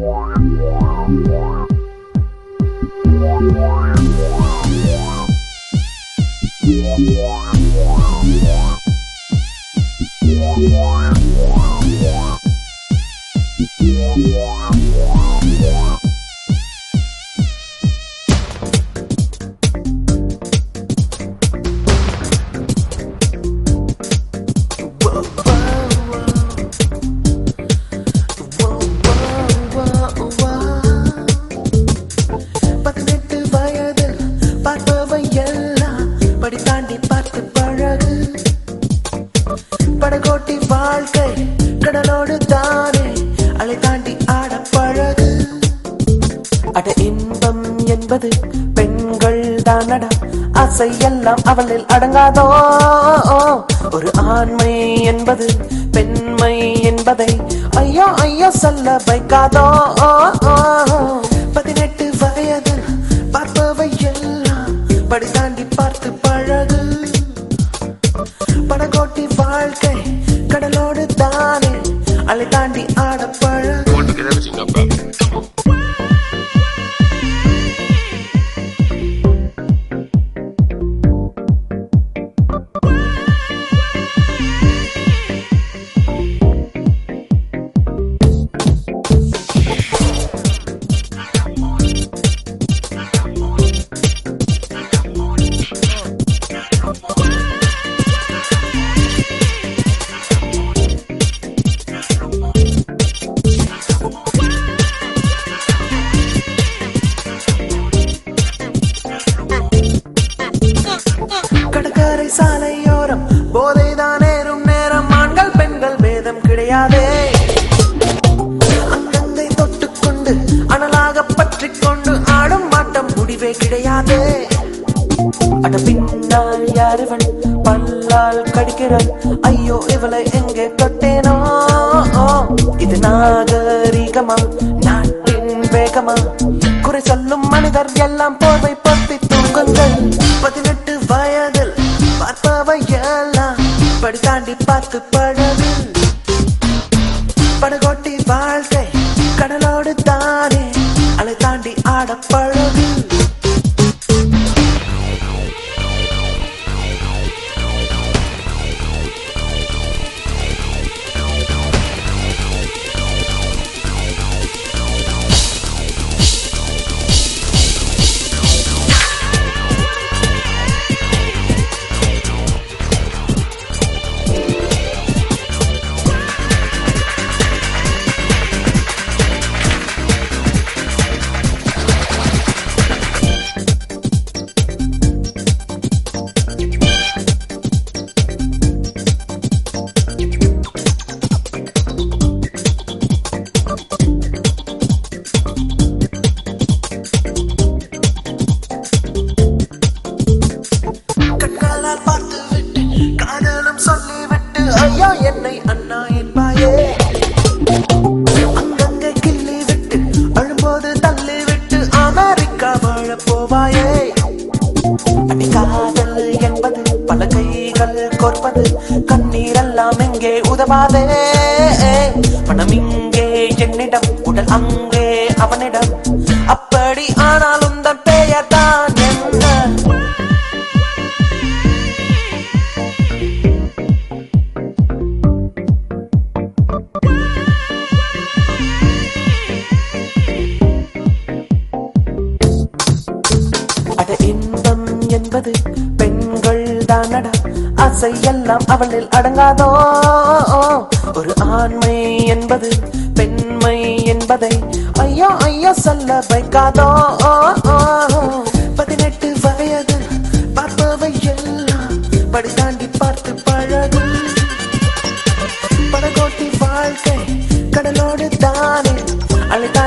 பதினெட்டு வயது பார்ப்பவை எல்லாம் படி தாண்டி பார்த்து பழகு படகோட்டி வாழ்க்கை கடலோடு தானே அலை தாண்டி ஆட பழகு அட இன்பம் என்பது பெண்கள் தானடா ஆசை எல்லாம் அவளில் அடங்காதோ ஒரு ஆண்மை என்பது பெண்மை என்பதை ஐயோ ஐயோ சொல்ல வைக்காதோ பதினெட்டு வயது பார்ப்பவை எல்லாம் படி தாண்டி பார்த்து பழகு படகோட்டி வாழ்க்கை கடலோடு தானே அலை தாண்டி ஆட பழகு want to get everything up, bro. கடற்கரை சாலையோரம் போதைதான் ஏறும் நேரம் ஆண்கள் பெண்கள் பேதம் கிடையாதே அங்கங்கை தொட்டுக்கொண்டு அனலாக பற்றிக் கொண்டு ஆடும் ஆட்டம் முடிவே கிடையாதே அட பின்னால் யாருவன் பல்லால் கடிக்கிறான் ஐயோ இவளை எங்கே தொட்டேனோ இது நாகரிகமா நாட்டின் வேகமா குறை சொல்லும் மனிதர் எல்லாம் போர்வை பத்தி தூங்குங்கள் பதினெட்டு வயதில் பார்ப்பவை எல்லாம் படி தாண்டி பார்த்து பழகு படகோட்டி வாழ்க்கை கடலோடு தானே அலை தாண்டி ஆட பழகு கண்களால் பார்த்து விட்டு காதலும் சொல்லிவிட்டு ஐயோ என்னை அண்ணா என்பாயே அங்கங்கே கிள்ளி விட்டு அழும்போது தள்ளி விட்டு அமெரிக்கா வாழ போவாயே அடி காதல் என்பது பல கைகள் கோர்ப்பது கண்ணீரெல்லாம் எங்கே உதவாதே பணம் இங்கே என்னிடம் உடல் அங்கே அவனிடம் அப்படி ஆனாலும் தன் பெயர் தான் என்ன அட இன்பம் என்பது பெண்கள் தானடா ஆசை எல்லாம் அவளில் அடங்காதோ ஒரு ஆண்மை என்பது பெண்மை என்பதை ஐயோ ஐயோ சொல்ல வைக்காதோ பதினெட்டு வயது பார்ப்பவை எல்லாம் படி தாண்டி பார்த்து பழகு படகோட்டி வாழ்க்கை கடலோடு தானே அலை தாண்டி